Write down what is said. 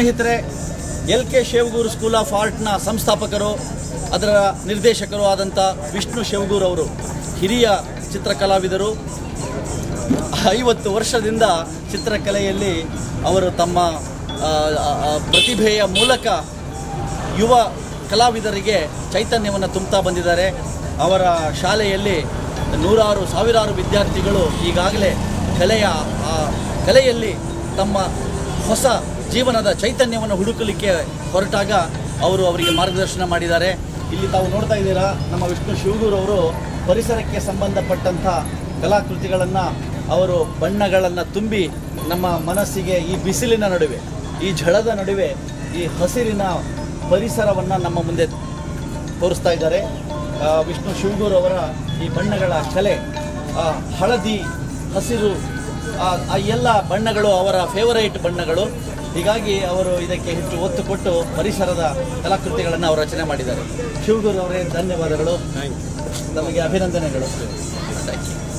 ಸ್ನೇಹಿತರೆ L K Shivaguru school of ಆರ್ಟ್ನ ಸಂಸ್ಥಾಪಕರು ಅದರ ನಿರ್ದೇಶಕರು ಆದಂಥ ವಿಷ್ಣು ಶಿವಗೂರು ಅವರು ಹಿರಿಯ ಚಿತ್ರಕಲಾವಿದರು ಐವತ್ತು ವರ್ಷದಿಂದ ಚಿತ್ರಕಲೆಯಲ್ಲಿ ಅವರು ತಮ್ಮ ಆ, ಆ, ಆ, ಪ್ರತಿಭೆಯ ಮೂಲಕ ಯುವ ಕಲಾವಿದರಿಗೆ ಚೈತನ್ಯವನ್ನು ತುಂಬುತ್ತಾ ಬಂದಿದ್ದಾರೆ ಅವರ ಶಾಲೆಯಲ್ಲಿ ನೂರಾರು ಸಾವಿರಾರು ವಿದ್ಯಾರ್ಥಿಗಳು ಈಗಾಗಲೇ ಕಲೆಯ ಆ ಕಲೆಯಲ್ಲಿ ತಮ್ಮ ಹೊಸ ಜೀವನದ ಚೈತನ್ಯವನ್ನು ಹುಡುಕಲಿಕ್ಕೆ ಹೊರಟಾಗ ಅವರು ಅವರಿಗೆ ಮಾರ್ಗದರ್ಶನ ಮಾಡಿದ್ದಾರೆ ಇಲ್ಲಿ ತಾವು ನೋಡ್ತಾ ಇದ್ದೀರಾ ನಮ್ಮ ವಿಷ್ಣು ಶಿವಗೂರು ಅವರು ಪರಿಸರಕ್ಕೆ ಸಂಬಂಧಪಟ್ಟಂಥ ಕಲಾಕೃತಿಗಳನ್ನು ಅವರು ಬಣ್ಣಗಳನ್ನು ತುಂಬಿ ನಮ್ಮ ಮನಸ್ಸಿಗೆ ಈ ಬಿಸಿಲಿನ ನಡುವೆ ಈ ಝಳದ ನಡುವೆ ಈ ಹಸಿರಿನ ಪರಿಸರವನ್ನು ನಮ್ಮ ಮುಂದೆ ತೋರಿಸ್ತಾ ಇದ್ದಾರೆ ಆ, ವಿಷ್ಣು ಶಿವಗೂರು ಅವರ ಈ ಬಣ್ಣಗಳ ಕಲೆ ಆ, ಹಳದಿ ಹಸಿರು ಆ ಆ ಎಲ್ಲ ಬಣ್ಣಗಳು ಅವರ ಫೇವರೈಟ್ ಬಣ್ಣಗಳು ಹೀಗಾಗಿ ಅವರು ಇದಕ್ಕೆ ಹೆಚ್ಚು ಒತ್ತು ಕೊಟ್ಟು ಪರಿಸರದ ಕಲಾಕೃತಿಗಳನ್ನು ಅವರು ರಚನೆ ಮಾಡಿದ್ದಾರೆ ಶಿವಗೂರು ಅವರೇ ಧನ್ಯವಾದಗಳು ನಮಗೆ ಅಭಿನಂದನೆಗಳು Thank you.